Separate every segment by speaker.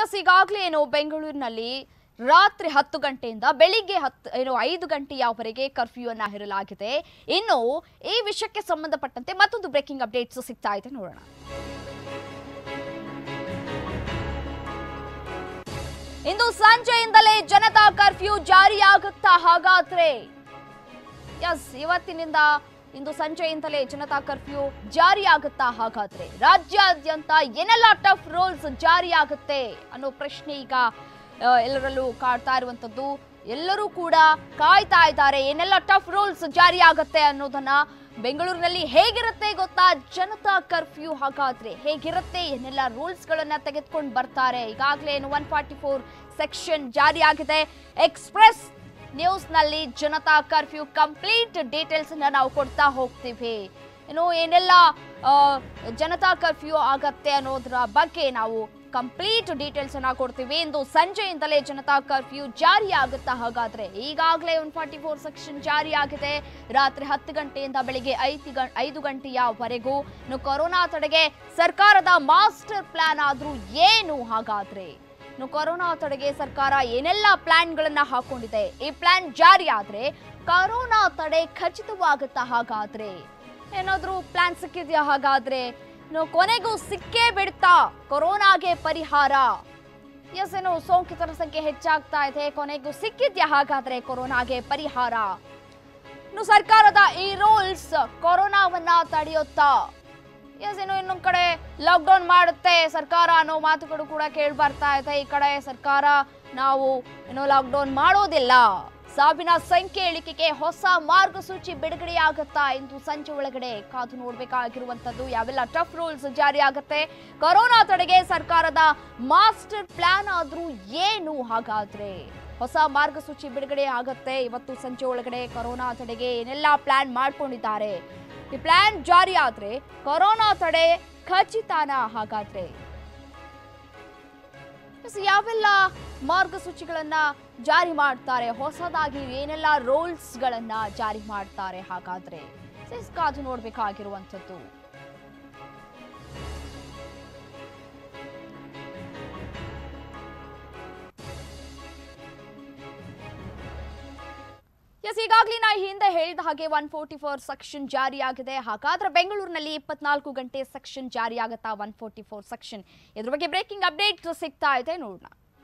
Speaker 1: S ಈಗಾಗಲೇ ಏನು ಬೆಂಗಳೂರಿನಲ್ಲಿ ರಾತ್ರಿ ಹತ್ತು ಗಂಟೆಯಿಂದ ಬೆಳಿಗ್ಗೆ ಹತ್ತು ಏನು ಐದು ಗಂಟೆಯವರೆಗೆ ಕರ್ಫ್ಯೂ ಅನ್ನ ಹೇರಲಾಗಿದೆ ಇನ್ನು ಈ ವಿಷಯಕ್ಕೆ ಸಂಬಂಧಪಟ್ಟಂತೆ ಮತ್ತೊಂದು ಬ್ರೇಕಿಂಗ್ ಅಪ್ಡೇಟ್ಸ್ ಸಿಗ್ತಾ ಇದೆ ನೋಡೋಣ ಇಂದು ಸಂಜೆಯಿಂದಲೇ ಜನತಾ ಕರ್ಫ್ಯೂ ಜಾರಿಯಾಗುತ್ತಾ ಹಾಗಾದ್ರೆ ಎಸ್ ಇವತ್ತಿನಿಂದ ಇಂದು ಸಂಜೆಯಿಂದಲೇ ಜನತಾ ಕರ್ಫ್ಯೂ ಜಾರಿಯಾಗುತ್ತಾ ಹಾಗಾದ್ರೆ ರಾಜ್ಯಾದ್ಯಂತ ಏನೆಲ್ಲ ಟಫ್ ರೂಲ್ಸ್ ಜಾರಿಯಾಗುತ್ತೆ ಅನ್ನೋ ಪ್ರಶ್ನೆ ಈಗ ಆ, ಎಲ್ಲರಲ್ಲೂ ಕಾಡ್ತಾ ಇರುವಂತದ್ದು ಎಲ್ಲರೂ ಕೂಡ ಕಾಯ್ತಾ ಇದ್ದಾರೆ ಏನೆಲ್ಲ ಟಫ್ ರೂಲ್ಸ್ ಜಾರಿಯಾಗುತ್ತೆ ಅನ್ನೋದನ್ನ ಬೆಂಗಳೂರಿನಲ್ಲಿ ಹೇಗಿರುತ್ತೆ ಗೊತ್ತಾ ಜನತಾ ಕರ್ಫ್ಯೂ ಹಾಗಾದ್ರೆ ಹೇಗಿರುತ್ತೆ ಏನೆಲ್ಲ ರೂಲ್ಸ್ ಗಳನ್ನ ತೆಗೆದುಕೊಂಡು ಬರ್ತಾರೆ ಈಗಾಗಲೇ ಏನು ಒನ್ ಫಾರ್ಟಿ ಫೋರ್ ಸೆಕ್ಷನ್ ಜಾರಿಯಾಗಿದೆ ಎಕ್ಸ್ಪ್ರೆಸ್ ನ್ಯೂಸ್ ನಲ್ಲಿ ಜನತಾ ಕರ್ಫ್ಯೂ ಕಂಪ್ಲೀಟ್ ಡೀಟೇಲ್ಸ್ ನಾವು ಕೊಡ್ತಾ ಹೋಗ್ತೀವಿ ಇನ್ನು ಏನೆಲ್ಲ ಆ, ಜನತಾ ಕರ್ಫ್ಯೂ ಆಗತ್ತೆ ಅನ್ನೋದ್ರ ಬಗ್ಗೆ ನಾವು ಕಂಪ್ಲೀಟ್ ಡೀಟೇಲ್ಸ್ ಅನ್ನ ಕೊಡ್ತೀವಿ ಇಂದು ಸಂಜೆಯಿಂದಲೇ ಜನತಾ ಕರ್ಫ್ಯೂ ಜಾರಿ ಆಗುತ್ತಾ ಹಾಗಾದ್ರೆ ಈಗಾಗಲೇ ಒನ್ ಫಾರ್ಟಿ ಫೋರ್ ಸೆಕ್ಷನ್ ಜಾರಿ ಆಗಿದೆ ರಾತ್ರಿ ಹತ್ತು ಗಂಟೆಯಿಂದ ಬೆಳಿಗ್ಗೆ ಐದು ಗಂ ಐದು ಗಂಟೆಯವರೆಗೂ ಇನ್ನು ಕೊರೋನಾ ತಡೆಗೆ ಸರ್ಕಾರದ ಮಾಸ್ಟರ್ ಪ್ಲಾನ್ ಆದ್ರೂ ಏನು ಹಾಗಾದ್ರೆ ಇನ್ನು ಕೊರೋನಾ ತಡೆಗೆ ಸರ್ಕಾರ ಏನೆಲ್ಲ ಪ್ಲಾನ್ಗಳನ್ನ ಹಾಕೊಂಡಿದೆ ಈ ಪ್ಲಾನ್ ಜಾರಿ ಆದ್ರೆ ಕೊರೋನಾ ತಡೆ ಖಚಿತವಾಗುತ್ತಾ ಹಾಗಾದ್ರೆ ಏನಾದ್ರೂ ಪ್ಲಾನ್ ಸಿಕ್ಕಿದ್ಯಾ ಹಾಗಾದ್ರೆ ಇನ್ನು ಕೊನೆಗೂ ಸಿಕ್ಕೇ ಬಿಡ್ತಾ ಕೊರೋನಾಗೆ ಪರಿಹಾರ ಎಸ್ ಏನು ಸೋಂಕಿತರ ಸಂಖ್ಯೆ ಹೆಚ್ಚಾಗ್ತಾ ಇದೆ ಕೊನೆಗೂ ಸಿಕ್ಕಿದ್ಯಾ ಹಾಗಾದ್ರೆ ಕೊರೋನಾಗೆ ಪರಿಹಾರ ಇನ್ನು ಸರ್ಕಾರದ ಈ ರೂಲ್ಸ್ ಕೊರೋನಾವನ್ನ ತಡೆಯುತ್ತಾ ಎಸ್ ಏನು ಇನ್ನೊಂದ್ ಕಡೆ ಲಾಕ್ಡೌನ್ ಮಾಡುತ್ತೆ ಸರ್ಕಾರ ಅನ್ನೋ ಮಾತುಗಳು ಕೂಡ ಕೇಳಿ ಬರ್ತಾ ಇದೆ ಈ ಕಡೆ ಸರ್ಕಾರ ನಾವು ಏನು ಲಾಕ್ಡೌನ್ ಮಾಡೋದಿಲ್ಲ ಸಾವಿನ ಸಂಖ್ಯೆ ಇಳಿಕೆಗೆ ಹೊಸ ಮಾರ್ಗಸೂಚಿ ಬಿಡುಗಡೆಯಾಗುತ್ತಾ ಇಂದು ಸಂಜೆ ಒಳಗಡೆ ಕಾದು ನೋಡಬೇಕಾಗಿರುವಂತದ್ದು ಯಾವೆಲ್ಲ ಟಫ್ ರೂಲ್ಸ್ ಜಾರಿ ಆಗುತ್ತೆ ಕೊರೋನಾ ತಡೆಗೆ ಸರ್ಕಾರದ ಮಾಸ್ಟರ್ ಪ್ಲಾನ್ ಆದ್ರೂ ಏನು ಹಾಗಾದ್ರೆ ಹೊಸ ಮಾರ್ಗಸೂಚಿ ಬಿಡುಗಡೆ ಆಗತ್ತೆ ಇವತ್ತು ಸಂಜೆ ಒಳಗಡೆ ಕೊರೋನಾ ತಡೆಗೆ ಏನೆಲ್ಲ ಪ್ಲಾನ್ ಮಾಡ್ಕೊಂಡಿದ್ದಾರೆ ಈ ಪ್ಲಾನ್ ಜಾರಿ ಆದ್ರೆ ಕೊರೋನಾ ತಡೆ ಖಚಿತಾನ ಹಾಗಾದ್ರೆ ಎಸ್, ಯಾವೆಲ್ಲ ಮಾರ್ಗಸೂಚಿಗಳನ್ನ ಜಾರಿ ಮಾಡ್ತಾರೆ ಹೊಸದಾಗಿ ಏನೆಲ್ಲ ರೂಲ್ಸ್ ಗಳನ್ನ ಜಾರಿ ಮಾಡ್ತಾರೆ ಹಾಗಾದ್ರೆ ಎಸ್, ಕಾದು ನೋಡ್ಬೇಕಾಗಿರುವಂಥದ್ದು ಎಸ್ ಈಗಾಗಲೇ ನಾ ಈ ಹಿಂದೆ ಹೇಳಿದ ಹಾಗೆ ಒನ್ ಫೋರ್ಟಿ ಫೋರ್ ಸೆಕ್ಷನ್ ಜಾರಿಯಾಗಿದೆ ಹಾಗಾದ್ರೆ ಬೆಂಗಳೂರಿನಲ್ಲಿ ಇಪ್ಪತ್ನಾಲ್ಕು ಗಂಟೆ ಸೆಕ್ಷನ್ ಜಾರಿಯಾಗುತ್ತಾ ಒನ್ ಫೋರ್ಟಿ ಫೋರ್ ಸೆಕ್ಷನ್ ಇದ್ರ ಬಗ್ಗೆ ಬ್ರೇಕಿಂಗ್ ಅಪ್ಡೇಟ್ ಸಿಗ್ತಾ ಇದೆ ನೋಡೋಣ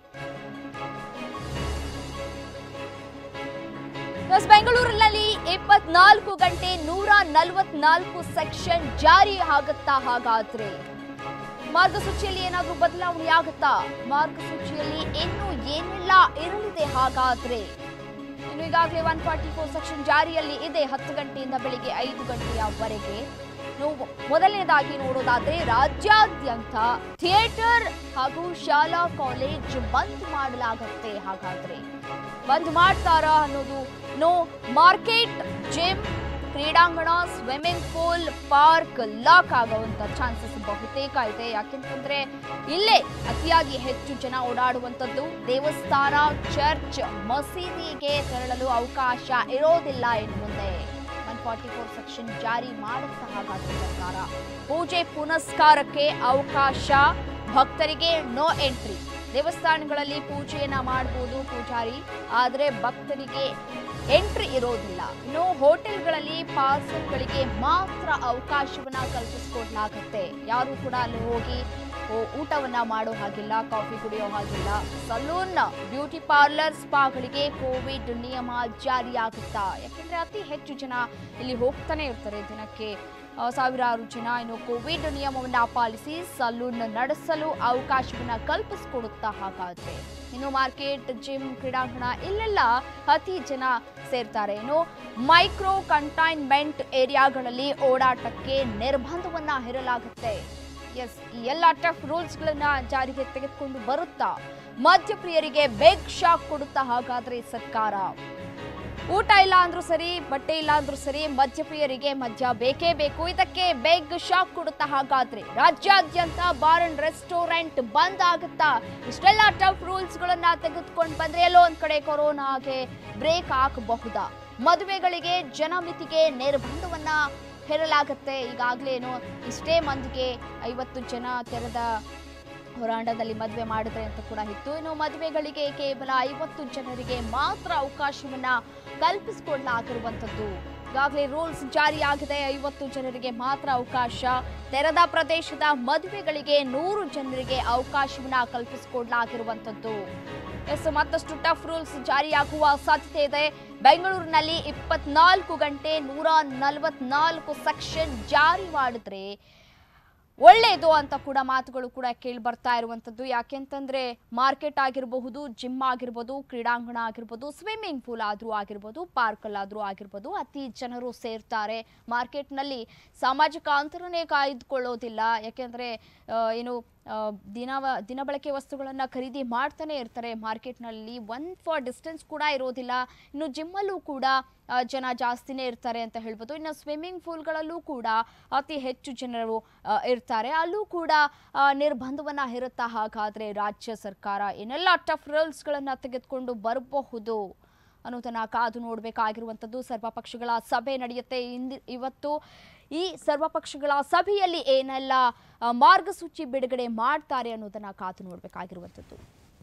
Speaker 1: ಎಸ್ ಬೆಂಗಳೂರಿನಲ್ಲಿ ಇಪ್ಪತ್ನಾಲ್ಕು ಗಂಟೆ ನೂರ ನಲವತ್ನಾಲ್ಕು ಸೆಕ್ಷನ್ ಜಾರಿ ಆಗುತ್ತಾ ಹಾಗಾದ್ರೆ ಮಾರ್ಗಸೂಚಿಯಲ್ಲಿ ಏನಾದ್ರೂ ಬದಲಾವಣೆ ಆಗುತ್ತಾ ಮಾರ್ಗಸೂಚಿಯಲ್ಲಿ ಇನ್ನು ಏನೆಲ್ಲ ಇರಲಿದೆ ಹಾಗಾದ್ರೆ ಇನ್ನು ಈಗಾಗಲೇ ಒನ್ ಫಾರ್ಟಿ ಫೋರ್ ಸೆಕ್ಷನ್ ಜಾರಿಯಲ್ಲಿ ಇದೆ ಹತ್ತು ಗಂಟೆಯಿಂದ ಬೆಳಿಗ್ಗೆ ಐದು ಗಂಟೆಯವರೆಗೆ ನಾವು ಮೊದಲನೇದಾಗಿ ನೋಡೋದಾದ್ರೆ ರಾಜ್ಯಾದ್ಯಂತ ಥಿಯೇಟರ್ ಹಾಗೂ ಶಾಲಾ ಕಾಲೇಜ್ ಬಂದ್ ಮಾಡಲಾಗತ್ತೆ ಹಾಗಾದ್ರೆ ಬಂದ್ ಮಾಡ್ತಾರಾ ಅನ್ನೋದು ನೋ ಮಾರ್ಕೆಟ್ ಜಿಮ್ ಕ್ರೀಡಾಂಗಣ ಸ್ವಿಮ್ಮಿಂಗ್ ಪೂಲ್ ಪಾರ್ಕ್ ಲಾಕ್ ಆಗುವಂತ ಚಾನ್ಸಸ್ ಬಹುತೇಕ ಇದೆ ಯಾಕೆಂತಂದ್ರೆ ಇಲ್ಲೇ ಅತಿಯಾಗಿ ಹೆಚ್ಚು ಜನ ಓಡಾಡುವಂಥದ್ದು ದೇವಸ್ಥಾನ ಚರ್ಚ್ ಮಸೀದಿಗೆ ತೆರಳಲು ಅವಕಾಶ ಇರೋದಿಲ್ಲ ಇನ್ನು ಮುಂದೆ ಒನ್ ಫಾರ್ಟಿ ಫೋರ್ ಸೆಕ್ಷನ್ ಜಾರಿ ಮಾಡುತ್ತಾ ಹಾಗಾದ್ರೆ ಸರ್ಕಾರ ಪೂಜೆ ಪುನಸ್ಕಾರಕ್ಕೆ ಅವಕಾಶ ಭಕ್ತರಿಗೆ ನೋ ಎಂಟ್ರಿ ದೇವಸ್ಥಾನಗಳಲ್ಲಿ ಪೂಜೆಯನ್ನ ಮಾಡಬಹುದು ಪೂಜಾರಿ ಆದರೆ ಭಕ್ತರಿಗೆ ಎಂಟ್ರಿ ಇರೋದಿಲ್ಲ ಇನ್ನು ಹೋಟೆಲ್ಗಳಲ್ಲಿ ಪಾರ್ಸಲ್ಗಳಿಗೆ ಮಾತ್ರ ಅವಕಾಶವನ್ನ ಕಲ್ಪಿಸಿಕೊಡ್ಲಾಗತ್ತೆ ಯಾರು ಕೂಡ ಅಲ್ಲಿ ಹೋಗಿ ಓ- ಊಟವನ್ನ ಮಾಡೋ ಹಾಗಿಲ್ಲ ಕಾಫಿ ಕುಡಿಯೋ ಹಾಗಿಲ್ಲ ಸಲೂನ್ ಬ್ಯೂಟಿ ಪಾರ್ಲರ್ ಸ್ಪಾಗಳಿಗೆ ಕೋವಿಡ್ ನಿಯಮ ಜಾರಿಯಾಗುತ್ತಾ ಯಾಕೆಂದ್ರೆ ಅತಿ ಹೆಚ್ಚು ಜನ ಇಲ್ಲಿ ಹೋಗ್ತಾನೆ ಇರ್ತಾರೆ ದಿನಕ್ಕೆ ಆ, ಸಾವಿರಾರು ಜನ ಇನ್ನು ಕೋವಿಡ್ ನಿಯಮವನ್ನ ಪಾಲಿಸಿ ಸಲೂನ್ ನಡೆಸಲು ಅವಕಾಶವನ್ನ ಕಲ್ಪಿಸಿಕೊಡುತ್ತಾ ಹಾಗಾದ್ರೆ ಇನ್ನು ಮಾರ್ಕೆಟ್ ಜಿಮ್ ಕ್ರೀಡಾಂಗಣ ಇಲ್ಲೆಲ್ಲ ಅತಿ ಜನ ಸೇರ್ತಾರೆ ಇನ್ನು ಮೈಕ್ರೋ ಕಂಟೈನ್ಮೆಂಟ್ ಏರಿಯಾಗಳಲ್ಲಿ ಓಡಾಟಕ್ಕೆ ನಿರ್ಬಂಧವನ್ನ ಹೇರಲಾಗುತ್ತೆ ಎಸ್ ಈ ಎಲ್ಲ ಟಫ್ ರೂಲ್ಸ್ಗಳನ್ನ ಜಾರಿಗೆ ತೆಗೆದುಕೊಂಡು ಬರುತ್ತಾ ಮದ್ಯಪ್ರಿಯರಿಗೆ ಬೇಗ್ ಶಾಕ್ ಕೊಡುತ್ತಾ ಹಾಗಾದ್ರೆ ಸರ್ಕಾರ ಊಟ ಇಲ್ಲ ಅಂದ್ರೂ ಸರಿ ಬಟ್ಟೆ ಇಲ್ಲ ಅಂದ್ರೂ ಸರಿ ಮದ್ಯಪ್ರಿಯರಿಗೆ ಮದ್ಯ ಬೇಕೇ ಬೇಕು ಇದಕ್ಕೆ ಬೇಗ್ ಶಾಕ್ ಕೊಡುತ್ತಾ ಹಾಗಾದ್ರೆ ರಾಜ್ಯಾದ್ಯಂತ ಬಾರ್ ಅಂಡ್ ರೆಸ್ಟೋರೆಂಟ್ ಬಂದ್ ಆಗುತ್ತಾ ಇಷ್ಟೆಲ್ಲ ಟಫ್ ರೂಲ್ಸ್ ಗಳನ್ನ ತೆಗೆದುಕೊಂಡು ಬಂದ್ರೆ ಎಲ್ಲೋ ಒಂದ್ ಕಡೆ ಕೊರೋನಾಗೆ ಬ್ರೇಕ್ ಹಾಕಬಹುದಾ ಮದುವೆಗಳಿಗೆ ಜನಮಿತಿಗೆ ನಿರ್ಬಂಧವನ್ನ ಹೇರಲಾಗತ್ತೆ ಈಗಾಗಲೇ ಏನು ಇಷ್ಟೇ ಮಂದಿಗೆ ಐವತ್ತು ಜನ ತೆರೆದ ಹೊರಾಂಡದಲ್ಲಿ ಮದುವೆ ಮಾಡಿದ್ರೆ ಅಂತ ಕೂಡ ಇತ್ತು ಇನ್ನು ಮದುವೆಗಳಿಗೆ ಕೇವಲ ಐವತ್ತು ಜನರಿಗೆ ಮಾತ್ರ ಅವಕಾಶವನ್ನ ಕಲ್ಪಿಸಿಕೊಳ್ಳಲಾಗಿರುವಂಥದ್ದು ಈಗಾಗಲೇ ರೂಲ್ಸ್ ಜಾರಿಯಾಗಿದೆ ಐವತ್ತು ಜನರಿಗೆ ಮಾತ್ರ ಅವಕಾಶ ತೆರೆದ ಪ್ರದೇಶದ ಮದುವೆಗಳಿಗೆ ನೂರು ಜನರಿಗೆ ಅವಕಾಶವನ್ನ ಕಲ್ಪಿಸಿಕೊಡ್ಲಾಗಿರುವಂಥದ್ದು ಎಸ್ ಮತ್ತಷ್ಟು ಟಫ್ ರೂಲ್ಸ್ ಜಾರಿಯಾಗುವ ಸಾಧ್ಯತೆ ಇದೆ ಬೆಂಗಳೂರಿನಲ್ಲಿ ಇಪ್ಪತ್ನಾಲ್ಕು ಗಂಟೆ ನೂರ ನಲವತ್ನಾಲ್ಕು ಸೆಕ್ಷನ್ ಜಾರಿ ಮಾಡಿದ್ರೆ ಒಳ್ಳೆಯದು ಅಂತ ಕೂಡ ಮಾತುಗಳು ಕೂಡ ಕೇಳಿ ಬರ್ತಾ ಇರುವಂಥದ್ದು ಯಾಕೆಂತಂದ್ರೆ ಮಾರ್ಕೆಟ್ ಆಗಿರಬಹುದು ಜಿಮ್ ಆಗಿರ್ಬೋದು ಕ್ರೀಡಾಂಗಣ ಆಗಿರ್ಬೋದು ಸ್ವಿಮ್ಮಿಂಗ್ ಪೂಲ್ ಆದರೂ ಆಗಿರ್ಬೋದು ಪಾರ್ಕಲ್ಲಾದರೂ ಆಗಿರ್ಬೋದು ಅತಿ ಜನರು ಸೇರ್ತಾರೆ ಮಾರ್ಕೆಟ್ನಲ್ಲಿ ಸಾಮಾಜಿಕ ಅಂತರನೇ ಕಾಯ್ದುಕೊಳ್ಳೋದಿಲ್ಲ ಯಾಕೆಂದರೆ ಏನು ಆ, ದಿನ ದಿನಬಳಕೆ ವಸ್ತುಗಳನ್ನು ಖರೀದಿ ಮಾಡ್ತಾನೆ ಇರ್ತಾರೆ ಮಾರ್ಕೆಟ್ನಲ್ಲಿ ಒನ್ ಫಾರ್ ಡಿಸ್ಟೆನ್ಸ್ ಕೂಡ ಇರೋದಿಲ್ಲ ಇನ್ನು ಜಿಮ್ಮಲ್ಲೂ ಕೂಡ ಆ, ಜನ ಜಾಸ್ತಿನೇ ಇರ್ತಾರೆ ಅಂತ ಹೇಳ್ಬೋದು ಇನ್ನು ಸ್ವಿಮ್ಮಿಂಗ್ ಪೂಲ್ಗಳಲ್ಲೂ ಕೂಡ ಅತಿ ಹೆಚ್ಚು ಜನರು ಆ, ಇರ್ತಾರೆ ಅಲ್ಲೂ ಕೂಡ ಆ, ನಿರ್ಬಂಧವನ್ನ ಹೇರುತ್ತಾ ಹಾಗಾದ್ರೆ ರಾಜ್ಯ ಸರ್ಕಾರ ಏನೆಲ್ಲ ಟಫ್ ರೂಲ್ಸ್ಗಳನ್ನು ತೆಗೆದುಕೊಂಡು ಬರಬಹುದು ಅನ್ನೋದನ್ನ ಕಾದು ನೋಡಬೇಕಾಗಿರುವಂಥದ್ದು ಸರ್ವಪಕ್ಷಗಳ ಸಭೆ ನಡೆಯುತ್ತೆ ಇಂದಿ ಇವತ್ತು ಈ ಸರ್ವಪಕ್ಷಗಳ ಸಭೆಯಲ್ಲಿ ಏನೆಲ್ಲ ಆ, ಮಾರ್ಗಸೂಚಿ ಬಿಡುಗಡೆ ಮಾಡ್ತಾರೆ ಅನ್ನೋದನ್ನ ಕಾದು ನೋಡಬೇಕಾಗಿರುವಂಥದ್ದು